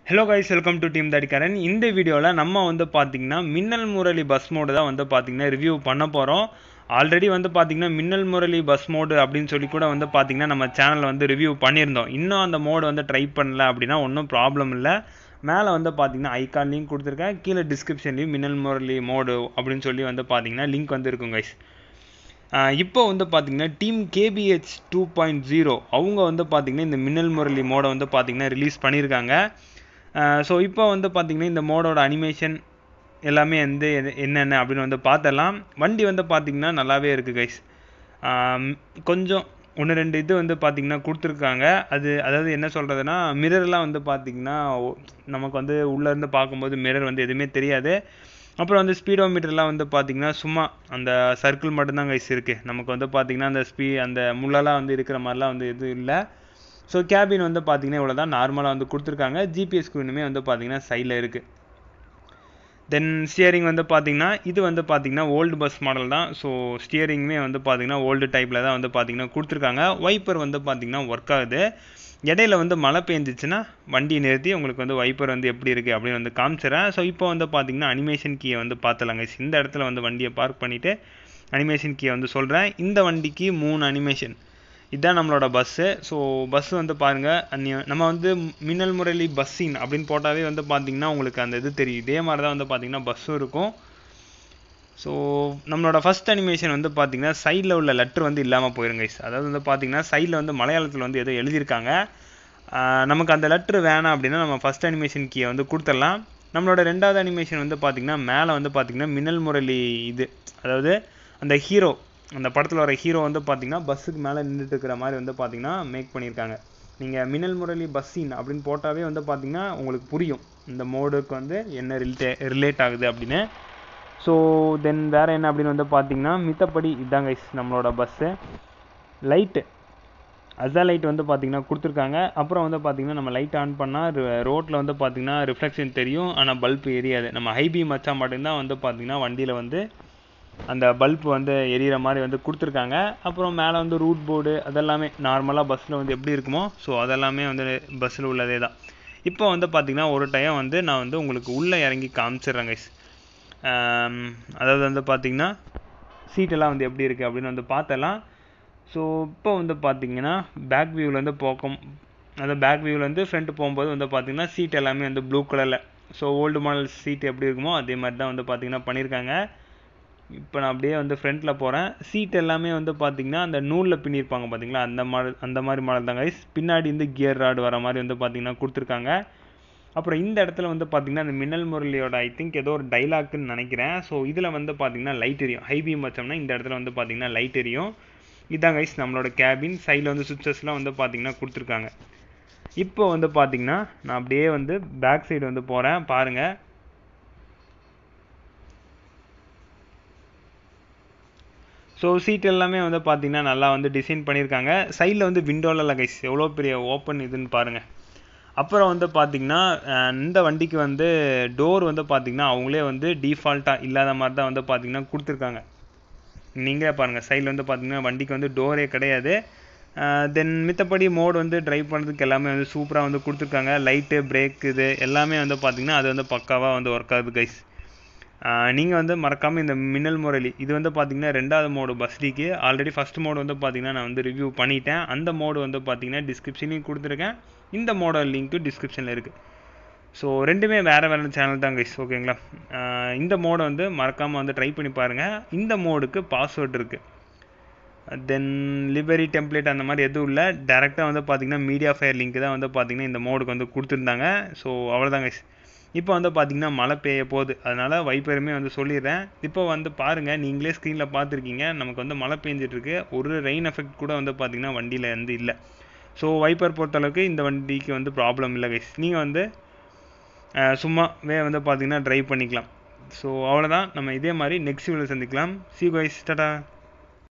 Hello guys welcome to team Thadikaran இந்த வீடியோவில் நம்ம வந்து பார்த்திங்கன்னா மின்னல் முரளி பஸ் மோடு தான் வந்து பார்த்திங்கன்னா ரிவ்யூ பண்ண போகிறோம் ஆல்ரெடி வந்து பார்த்திங்கன்னா மின்னல் முரளி பஸ் மோடு அப்படின்னு சொல்லி கூட வந்து பார்த்திங்கன்னா நம்ம சேனலில் வந்து ரிவ்யூ பண்ணியிருந்தோம் இன்னும் அந்த மோடு வந்து ட்ரை பண்ணல அப்படின்னா ஒன்றும் ப்ராப்ளம் இல்லை மேலே வந்து பார்த்திங்கன்னா ஐகான் லிங்க் கொடுத்துருக்கேன் கீழே டிஸ்கிரிப்ஷன்லேயும் மின்னல் முரளி மோடு அப்படின்னு சொல்லி வந்து பார்த்திங்கன்னா லிங்க் வந்து இருக்கும் கைஸ் இப்போ வந்து பார்த்திங்கன்னா team KBH two point zero அவங்க வந்து பார்த்திங்கன்னா இந்த மின்னல் முரளி மோடை வந்து பார்த்திங்கன்னா ரிலீஸ் பண்ணியிருக்காங்க ஸோ இப்போ வந்து பார்த்திங்கன்னா இந்த மோடோட அனிமேஷன் எல்லாமே வந்து எது- என்னென்ன அப்படின்னு வந்து பார்த்தலாம் வண்டி வந்து பார்த்திங்கன்னா நல்லாவே இருக்குது கைஸ் கொஞ்சம் ஒன்று ரெண்டு இது வந்து பார்த்திங்கன்னா கொடுத்துருக்காங்க அது அதாவது என்ன சொல்கிறதுனா மிரர்லாம் வந்து பார்த்திங்கன்னா ஒ- நமக்கு வந்து உள்ளேருந்து பார்க்கும்போது மிரர் வந்து எதுவுமே தெரியாது அப்புறம் வந்து ஸ்பீடோமீட்டர்லாம் வந்து பார்த்திங்கன்னா சும்மா அந்த சர்க்கிள் மட்டும்தான் கைஸ் இருக்குது நமக்கு வந்து பார்த்திங்கன்னா அந்த ஸ்பீ அந்த முள்ளெல்லாம் வந்து இருக்கிற மாதிரிலாம் வந்து எதுவும் இல்லை ஸோ கேபின் வந்து பார்த்திங்கன்னா இவ்வளோ தான் நார்மலாக வந்து கொடுத்துருக்காங்க ஜிபிஎஸ் ஸ்க்ரீனுமே வந்து பார்த்திங்கன்னா சைடில் இருக்குது தென் ஸ்டியரிங் வந்து பார்த்திங்கன்னா இது வந்து பார்த்திங்கன்னா ஓல்டு பஸ் மாடல் தான் ஸோ ஸ்டியரிங்குமே வந்து பார்த்திங்கன்னா ஓல்டு டைப்பில் தான் வந்து பார்த்திங்கன்னா கொடுத்துருக்காங்க வைப்பர் வந்து பார்த்திங்கன்னா ஒர்க் ஆகுது இடையில வந்து மழை பெஞ்சிச்சுன்னா வண்டி நிறுத்தி உங்களுக்கு வந்து வைப்பர் வந்து எப்படி இருக்குது அப்படின்னு வந்து காமிச்சிடறேன் ஸோ இப்போ வந்து பார்த்திங்கன்னா அனிமேஷன் கீயை வந்து பார்த்துலாங்க இந்த இடத்துல வந்து வண்டியை பார்க் பண்ணிவிட்டு அனிமேஷன் கீயை வந்து சொல்கிறேன் இந்த வண்டிக்கு மூணு அனிமேஷன் இதுதான் நம்மளோட பஸ்ஸு ஸோ பஸ் வந்து பாருங்கள் நம்ம வந்து மின்னல் முரளி பஸ்ஸின் அப்படின்னு போட்டாவே வந்து பார்த்தீங்கன்னா உங்களுக்கு அந்த இது தெரியும் இதே மாதிரி தான் வந்து பார்த்தீங்கன்னா பஸ்ஸும் இருக்கும் ஸோ நம்மளோட ஃபர்ஸ்ட் அனிமேஷன் வந்து பார்த்தீங்கன்னா சைடில் உள்ள லெட்டர் வந்து இல்லாமல் போயிருங்க guys. அதாவது வந்து பார்த்தீங்கன்னா சைடில் வந்து மலையாளத்தில் வந்து ஏதோ எழுதியிருக்காங்க ஆஹ் நமக்கு அந்த லெட்ரு வேணாம் அப்படின்னா நம்ம ஃபர்ஸ்ட் அனிமேஷன் கீயை வந்து கொடுத்துடலாம் நம்மளோட ரெண்டாவது அனிமேஷன் வந்து பார்த்தீங்கன்னா மேலே வந்து பார்த்தீங்கன்னா மின்னல் முரளி இது அதாவது அந்த ஹீரோ அந்த படத்தில் வர ஹீரோ வந்து பார்த்தீங்கன்னா பஸ்ஸுக்கு மேலே நின்றுட்டு இருக்கிற மாதிரி வந்து பார்த்தீங்கன்னா மேக் பண்ணியிருக்காங்க நீங்கள் மின்னல் முரளி பஸ்ஸின் அப்படின்னு போட்டாவே வந்து பார்த்தீங்கன்னா உங்களுக்கு புரியும் இந்த மோடுக்கு வந்து என்ன ரிலேட்டே ரிலேட் ஆகுது அப்படின்னு ஸோ தென் வேறு என்ன அப்படின்னு வந்து பார்த்தீங்கன்னா மித்தப்படி இதாங்க guys நம்மளோட பஸ்ஸு லைட்டு அதுதான் லைட் வந்து பார்த்தீங்கன்னா கொடுத்துருக்காங்க அப்புறம் வந்து பார்த்தீங்கன்னா நம்ம லைட் ஆன் பண்ணால் ரோட்டில் வந்து பார்த்தீங்கன்னா ரிஃப்ளெக்ஷன் தெரியும் ஆனால் பல்ப் எரியாது நம்ம ஹைபி மச்சா மட்டும்தான் வந்து பார்த்தீங்கன்னா வண்டியில் வந்து அந்த பல்ப் வந்து எரியிற மாதிரி வந்து கொடுத்துருக்காங்க அப்புறம் மேலே வந்து ரூட் போர்டு அதெல்லாமே நார்மலாக பஸ்ஸில் வந்து எப்படி இருக்குமோ ஸோ அதெல்லாமே வந்து பஸ்ஸில் உள்ளதே தான் இப்போ வந்து பார்த்தீங்கன்னா ஒரு டைம் வந்து நான் வந்து உங்களுக்கு உள்ளே இறங்கி காமிச்சிடுறேன் guys ஆம், அதாவது வந்து பார்த்தீங்கன்னா சீட்டெல்லாம் வந்து எப்படி இருக்குது அப்படின்னு வந்து பார்த்தலாம் ஸோ இப்போ வந்து பார்த்தீங்கன்னா பேக் வியூலேருந்து போக்கம் அதாவது பேக் வியூலேருந்து ஃப்ரண்ட் போகும்போது வந்து பார்த்தீங்கன்னா சீட் எல்லாமே வந்து ப்ளூ கலரில் ஸோ ஓல்டு மாடல் சீட் எப்படி இருக்குமோ அதே மாதிரி தான் வந்து பார்த்தீங்கன்னா பண்ணியிருக்காங்க இப்போ நான் அப்படியே வந்து ஃப்ரண்ட்டில் போகிறேன் சீட் எல்லாமே வந்து பார்த்தீங்கன்னா அந்த நூலில் பின்னிருப்பாங்க பார்த்தீங்களா அந்த மாடல் அந்த மாதிரி மாடல் தான் guys பின்னாடி வந்து கியர் ராடு வர மாதிரி வந்து பார்த்தீங்கன்னா கொடுத்துருக்காங்க அப்புறம் இந்த இடத்துல வந்து பார்த்தீங்கன்னா அந்த மின்னல் முரளியோட ஐ திங்க் ஏதோ ஒரு டைலாக்னு நினைக்கிறேன் ஸோ இதில் வந்து பார்த்தீங்கன்னா லைட் எரியும் ஹை பீம் வச்சோம்னா இந்த இடத்துல வந்து பார்த்தீங்கன்னா லைட் எரியும் இதான் கைஸ் நம்மளோட கேபின் சைடில் வந்து சுவிச்சஸ்லாம் வந்து பார்த்தீங்கன்னா கொடுத்துருக்காங்க இப்போ வந்து பார்த்தீங்கன்னா நான் அப்படியே வந்து பேக் சைடு வந்து போகிறேன் பாருங்கள் ஸோ சீட் எல்லாமே வந்து பார்த்தீங்கன்னா நல்லா வந்து டிசைன் பண்ணியிருக்காங்க சைடில் வந்து விண்டோவில் இல்லை கைஸ் எவ்வளோ பெரிய ஓப்பன் இதுன்னு பாருங்கள் அப்புறம் வந்து பார்த்தீங்கன்னா அஹ், இந்த வண்டிக்கு வந்து டோர் வந்து பார்த்தீங்கன்னா அவங்களே வந்து டிஃபால்ட்டாக இல்லாத மாதிரி தான் வந்து பார்த்தீங்கன்னா கொடுத்துருக்காங்க நீங்களே பாருங்கள் சைடில் வந்து பார்த்தீங்கன்னா வண்டிக்கு வந்து டோரே கிடையாது தென் மித்தபடி மோட் வந்து டிரைவ் பண்ணுறதுக்கு எல்லாமே வந்து சூப்பராக வந்து கொடுத்துருக்காங்க லைட்டு பிரேக் இது எல்லாமே வந்து பார்த்தீங்கன்னா அது வந்து பக்காவாக வந்து ஒர்க் ஆகுது கைஸ் நீங்கள் வந்து மறக்காமல் இந்த மின்னல் முரளி இது வந்து பார்த்தீங்கன்னா ரெண்டாவது மோடு பஸ்டிக்கு ஆல்ரெடி ஃபஸ்ட் மோடு வந்து பார்த்தீங்கன்னா நான் வந்து ரிவ்யூ பண்ணிட்டேன் அந்த மோடு வந்து பார்த்தீங்கன்னா டிஸ்கிரிப்ஷன்லையும் கொடுத்துருக்கேன் இந்த மோட லிங்க்கு டிஸ்கிரிப்ஷனில் இருக்குது ஸோ ரெண்டுமே வேறு வேறு சேனல் தான் கைஸ் ஓகேங்களா ஆஹ் இந்த மோடை வந்து மறக்காமல் வந்து ட்ரை பண்ணி பாருங்கள் இந்த மோடுக்கு பாஸ்வேர்ட் இருக்குது தென் லிபரி டெம்ப்ளேட் அந்த மாதிரி எதுவும் இல்லை டேரெக்டாக வந்து பார்த்தீங்கன்னா மீடியா ஃபயர் லிங்க் தான் வந்து பார்த்தீங்கன்னா இந்த மோடுக்கு வந்து கொடுத்துருந்தாங்க ஸோ அவ்வளோதான் கைஸ் இப்போ வந்து பார்த்தீங்கன்னா மழை பெய்ய போகுது அதனால் வைப்பருமே வந்து சொல்லிடுறேன் இப்போ வந்து பாருங்கள் நீங்களே ஸ்க்ரீனில் பார்த்துருக்கீங்க நமக்கு வந்து மழை பெஞ்சிட்டு இருக்கு ஒரு ரெயின் எஃபெக்ட் கூட வந்து பார்த்தீங்கன்னா வண்டியில் வந்து இல்லை ஸோ வைப்பர் பொறுத்தளவுக்கு இந்த வண்டிக்கு வந்து ப்ராப்ளம் இல்லை கைஸ் நீங்கள் வந்து அஹ், சும்மாவே வந்து பார்த்தீங்கன்னா ட்ரைவ் பண்ணிக்கலாம் ஸோ அவ்வளோதான் நம்ம இதே மாதிரி நெக்ஸ்ட் வீடியோ சந்திக்கலாம் சி கைஸ் டாடா